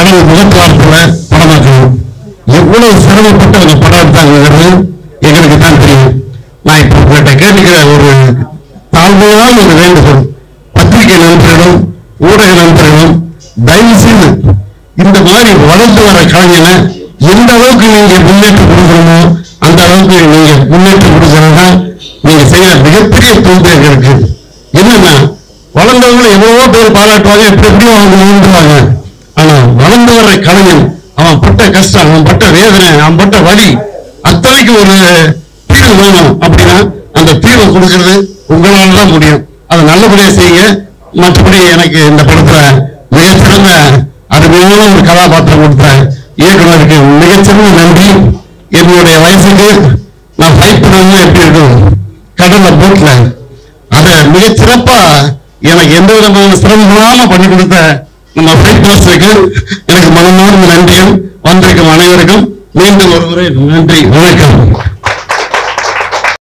கடவுள் முகத்துவாரத்துல படமாக்கணும் எவ்வளவு சிரமப்பட்டு அவங்க படம் எடுத்தாங்கிறது எங்களுக்கு தான் தெரியும் நான் இப்போ உங்கள்கிட்ட கேட்டுக்கிற ஒரு தாழ்மையான ஒரு வேண்டுகோள் பத்திரிகை நண்பர்களும் ஊடக நண்பர்களும் தயவு செய்து இந்த மாதிரி வளர்ந்து வர கலைஞனை எந்த அளவுக்கு நீங்க முன்னேற்றம் கொடுக்கணுமோ அந்த அளவுக்கு நீங்க முன்னேற்றம் கொடுக்கறது தான் நீங்க செய்யற மிகப்பெரிய தொண்டு எங்களுக்கு என்னன்னா வளர்ந்தவங்களை எவ்வளவோ பேர் பாராட்டுவாங்க எப்படி எப்படியோ அவங்க விழுந்துருவாங்க ஆனா வளர்ந்து வர கலைஞன் அவன் பட்ட கஷ்டம் அவன் பட்ட வேதனை அவன் பட்ட வலி அத்தனைக்கு ஒரு தீர்வு வேணும் அப்படின்னா அந்த தீர்வு கொடுக்கிறது உங்களால தான் முடியும் அதை நல்லபடியா செய்யுங்க மற்றபடி எனக்கு இந்த படத்துல மிகச்சிறந்த அருமையான ஒரு கதாபாத்திரம் கொடுத்த இயக்குனருக்கு மிகச்சிறந்த நன்றி என்னுடைய வயசுக்கு நான் ஃபைட் பண்ணணும் எப்படி இருக்கும் கடல்ல போட்ல அதை மிகச் சிறப்பா எனக்கு எந்த விதமான சிரமம் இல்லாம பண்ணி கொடுத்த நம்ம ஃபைட் மாஸ்டருக்கு எனக்கு மனமார்ந்த நன்றியும் வந்திருக்கும் அனைவருக்கும் மீண்டும் ஒரு முறை நன்றி வணக்கம்